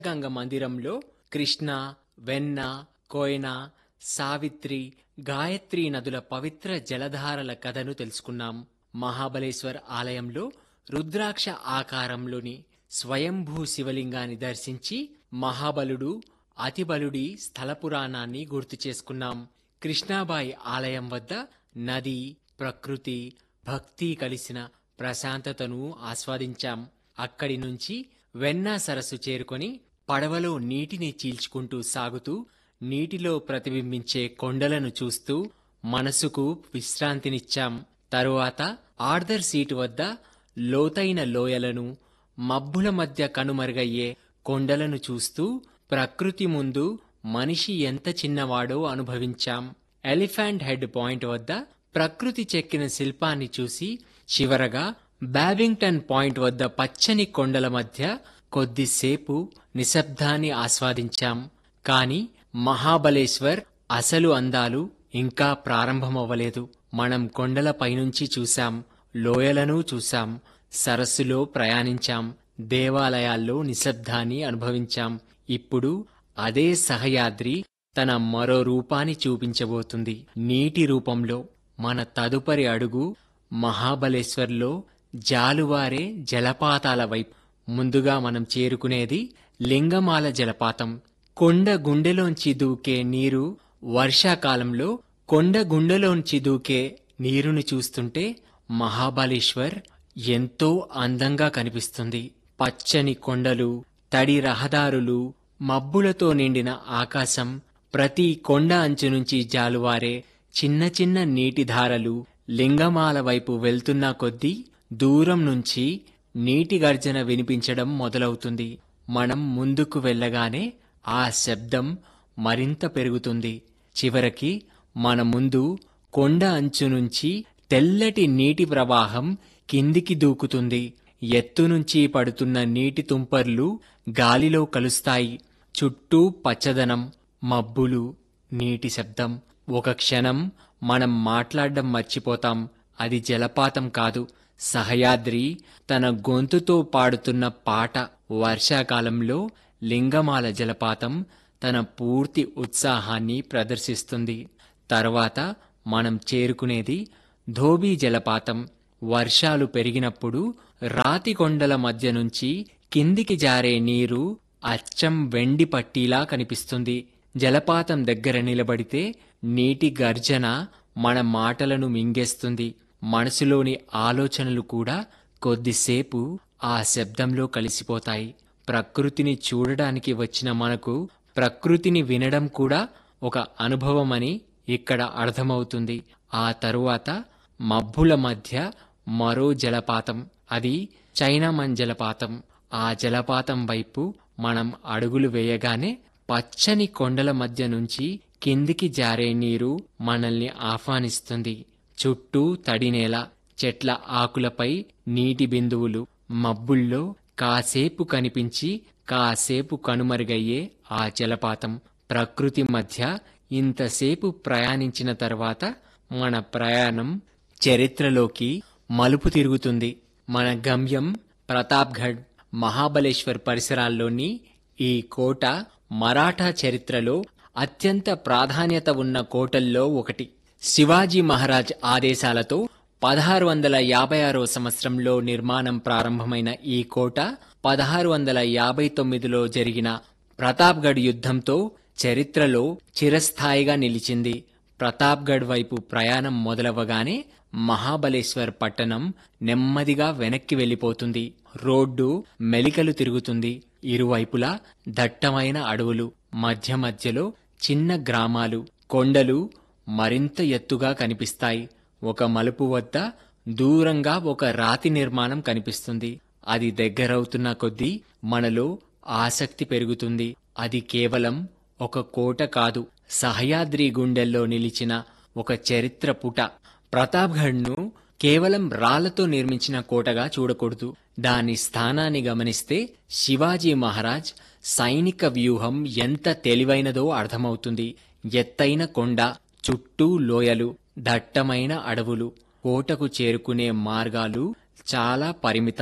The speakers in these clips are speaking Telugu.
గంగ మందిరంలో కృష్ణ వెన్న కోయన సావిత్రి గాయత్రి నదుల పవిత్ర జలధారల కథను తెలుసుకున్నాం మహాబలేశ్వర్ ఆలయంలో రుద్రాక్ష ఆకారంలోని స్వయంభూ శివలింగాన్ని దర్శించి మహాబలుడు అతిబలుడి స్థల పురాణాన్ని గుర్తు చేసుకున్నాం కృష్ణాబాయి ఆలయం వద్ద నది ప్రకృతి భక్తి కలిసిన ప్రశాంతతను ఆస్వాదించాం అక్కడి నుంచి వెన్నా సరస్సు చేరుకొని పడవలో నీటిని చీల్చుకుంటూ సాగుతూ నీటిలో ప్రతిబింబించే కొండలను చూస్తూ మనసుకు విశ్రాంతినిచ్చాం తరువాత ఆర్దర్ సీటు వద్ద లోతైన లోయలను మబ్బుల మధ్య కనుమరుగయ్యే కొండలను చూస్తూ ప్రకృతి ముందు మనిషి ఎంత చిన్నవాడో అనుభవించాం ఎలిఫెంట్ హెడ్ పాయింట్ వద్ద ప్రకృతి చెక్కిన శిల్పాన్ని చూసి చివరగా బ్యాబింగ్టన్ పాయింట్ వద్ద పచ్చని కొండల మధ్య కొద్దిసేపు నిశ్శబ్దాన్ని ఆస్వాదించాం కాని మహాబలేశ్వర్ అసలు అందాలు ఇంకా ప్రారంభమవ్వలేదు మనం కొండల పైనుంచి చూశాం లోయలను చూశాం సరస్సులో ప్రయాణించాం దేవాలయాల్లో నిశ్శబ్దాన్ని అనుభవించాం ఇప్పుడు అదే సహయాద్రి తన మరో రూపాన్ని చూపించబోతుంది నీటి రూపంలో మన తదుపరి అడుగు మహాబలేశ్వర్లో జాలువారే జలపాతాల వైపు ముందుగా మనం చేరుకునేది లింగమాల జలపాతం కొండ గుండెలోంచి దూకే నీరు వర్షాకాలంలో కొండ గుండెలోంచి దూకే నీరుని చూస్తుంటే మహాబలేశ్వర్ ఎంతో అందంగా కనిపిస్తుంది పచ్చని కొండలు తడి రహదారులు మబ్బులతో నిండిన ఆకాశం ప్రతి కొండ అంచు నుంచి జాలువారే చిన్న చిన్న నీటి ధారలు లింగమాల వైపు వెళ్తున్న కొద్దీ దూరం నుంచి నీటి గర్జన వినిపించడం మొదలవుతుంది మనం ముందుకు వెళ్ళగానే ఆ శబ్దం మరింత పెరుగుతుంది చివరికి మన ముందు కొండ అంచు నుంచి తెల్లటి నీటి ప్రవాహం కిందికి దూకుతుంది ఎత్తు నుంచి పడుతున్న నీటి తుంపర్లు గాలిలో కలుస్తాయి చుట్టూ పచ్చదనం మబ్బులు నీటి శబ్దం ఒక క్షణం మనం మాట్లాడడం మర్చిపోతాం అది జలపాతం కాదు సహయాద్రి తన గొంతుతో పాడుతున్న పాట వర్షాకాలంలో లింగమాల జలపాతం తన పూర్తి ఉత్సాహాన్ని ప్రదర్శిస్తుంది తర్వాత మనం చేరుకునేది ధోబీ జలపాతం వర్షాలు పెరిగినప్పుడు రాతి కొండల మధ్య నుంచి కిందికి జారే నీరు అచ్చం వెండి పట్టీలా కనిపిస్తుంది జలపాతం దగ్గర నిలబడితే నీటి గర్జన మన మాటలను మింగేస్తుంది మనసులోని ఆలోచనలు కూడా కొద్దిసేపు ఆ శబ్దంలో కలిసిపోతాయి ప్రకృతిని చూడడానికి వచ్చిన మనకు ప్రకృతిని వినడం కూడా ఒక అనుభవమని ఇక్కడ అర్థమవుతుంది ఆ తరువాత మబ్బుల మధ్య మరో జలపాతం అది చైనామన్ జలపాతం ఆ జలపాతం వైపు మనం అడుగులు వేయగానే పచ్చని కొండల మధ్య నుంచి కిందికి జారే నీరు మనల్ని ఆహ్వానిస్తుంది చుట్టూ తడినేల చెట్ల ఆకులపై నీటి బిందువులు మబ్బుల్లో కాసేపు కనిపించి కాసేపు కనుమరుగయ్యే ఆ జలపాతం ప్రకృతి మధ్య ఇంతసేపు ప్రయాణించిన తర్వాత మన ప్రయాణం చరిత్రలోకి మలుపు తిరుగుతుంది మన గమ్యం ప్రతాప్గఢ్ మహాబలేశ్వర్ పరిసరాల్లోని ఈ కోట మరాఠా చరిత్రలో అత్యంత ప్రాధాన్యత ఉన్న కోటల్లో ఒకటి శివాజీ మహారాజ్ ఆదేశాలతో పదహారు వందల యాభై ఆరో సంవత్సరంలో నిర్మాణం ప్రారంభమైన ఈ కోట పదహారు వందల యాభై తొమ్మిదిలో జరిగిన ప్రతాప్గఢ్ యుద్ధంతో చరిత్రలో చిరస్థాయిగా నిలిచింది ప్రతాప్గఢ్ వైపు ప్రయాణం మొదలవగానే మహాబలేశ్వర్ పట్టణం నెమ్మదిగా వెనక్కి వెళ్ళిపోతుంది రోడ్డు మెలికలు తిరుగుతుంది ఇరువైపులా దట్టమైన అడవులు మధ్య మధ్యలో చిన్న గ్రామాలు కొండలు మరింత ఎత్తుగా కనిపిస్తాయి ఒక మలుపు వద్ద దూరంగా ఒక రాతి నిర్మాణం కనిపిస్తుంది అది దగ్గరవుతున్న కొద్దీ మనలో ఆసక్తి పెరుగుతుంది అది కేవలం ఒక కోట కాదు సహయాద్రి గుండెల్లో నిలిచిన ఒక చరిత్ర పుట ప్రతాప్గఢ్ను కేవలం రాళ్లతో నిర్మించిన కోటగా చూడకూడదు దాని స్థానాన్ని గమనిస్తే శివాజీ మహారాజ్ సైనిక వ్యూహం ఎంత తెలివైనదో అర్థమవుతుంది ఎత్తైన కొండ చుట్టూ లోయలు దట్టమైన అడవులు కోటకు చేరుకునే మార్గాలు చాలా పరిమితం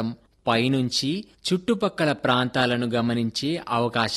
పైనుంచి చుట్టుపక్కల ప్రాంతాలను గమనించే అవకాశం